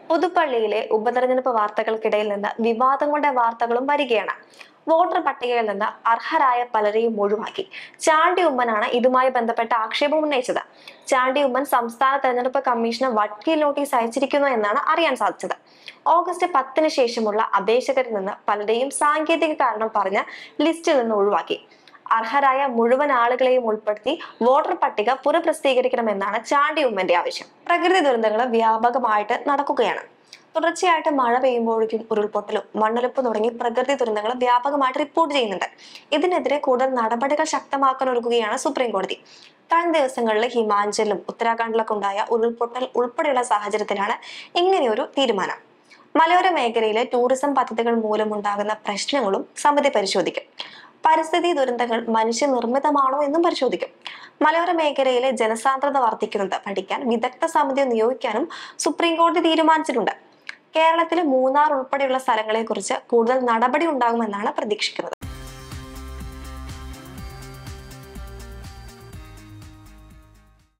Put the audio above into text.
പുതുപ്പള്ളിയിലെ ഉപതെരഞ്ഞെടുപ്പ് വാർത്തകൾക്കിടയിൽ നിന്ന് വിവാദങ്ങളുടെ വാർത്തകളും വരികയാണ് വോട്ടർ പട്ടികയിൽ നിന്ന് അർഹരായ പലരെയും ഒഴിവാക്കി ചാണ്ടി ഉമ്മനാണ് ഇതുമായി ബന്ധപ്പെട്ട ആക്ഷേപം ഉന്നയിച്ചത് ചാണ്ടി ഉമ്മൻ സംസ്ഥാന തെരഞ്ഞെടുപ്പ് കമ്മീഷന് വക്കീൽ നോട്ടീസ് അയച്ചിരിക്കുന്നു എന്നാണ് അറിയാൻ സാധിച്ചത് ഓഗസ്റ്റ് പത്തിന് ശേഷമുള്ള അപേക്ഷകരിൽ നിന്ന് പലരെയും സാങ്കേതിക കാരണം പറഞ്ഞ് ലിസ്റ്റിൽ നിന്ന് ഒഴിവാക്കി അർഹരായ മുഴുവൻ ആളുകളെയും ഉൾപ്പെടുത്തി വോട്ടർ പട്ടിക പുനഃപ്രസിദ്ധീകരിക്കണമെന്നാണ് ചാണ്ടി ഉമ്മന്റെ ആവശ്യം പ്രകൃതി ദുരന്തങ്ങൾ വ്യാപകമായിട്ട് നടക്കുകയാണ് തുടർച്ചയായിട്ട് മഴ പെയ്യുമ്പോഴേക്കും ഉരുൾപൊട്ടലും മണ്ണൊലിപ്പ് തുടങ്ങി പ്രകൃതി ദുരന്തങ്ങൾ വ്യാപകമായിട്ട് റിപ്പോർട്ട് ചെയ്യുന്നുണ്ട് ഇതിനെതിരെ കൂടുതൽ നടപടികൾ ശക്തമാക്കാൻ ഒരുക്കുകയാണ് സുപ്രീം കോടതി കഴിഞ്ഞ ദിവസങ്ങളിൽ ഹിമാചലിലും ഉത്തരാഖണ്ഡിലൊക്കെ ഉണ്ടായ ഉരുൾപൊട്ടൽ ഉൾപ്പെടെയുള്ള സാഹചര്യത്തിലാണ് ഇങ്ങനെയൊരു തീരുമാനം മലയോര മേഖലയിലെ ടൂറിസം പദ്ധതികൾ മൂലമുണ്ടാകുന്ന പ്രശ്നങ്ങളും സമിതി പരിശോധിക്കും പരിസ്ഥിതി ദുരന്തങ്ങൾ മനുഷ്യനിർമ്മിതമാണോ എന്നും പരിശോധിക്കും മലയോര മേഖലയിലെ ജനസാന്ദ്രത വർദ്ധിക്കുന്നത് പഠിക്കാൻ വിദഗ്ധ സമിതി നിയോഗിക്കാനും സുപ്രീം കോടതി തീരുമാനിച്ചിട്ടുണ്ട് കേരളത്തിലെ മൂന്നാർ ഉൾപ്പെടെയുള്ള സ്ഥലങ്ങളെക്കുറിച്ച് കൂടുതൽ നടപടി ഉണ്ടാകുമെന്നാണ് പ്രതീക്ഷിക്കുന്നത്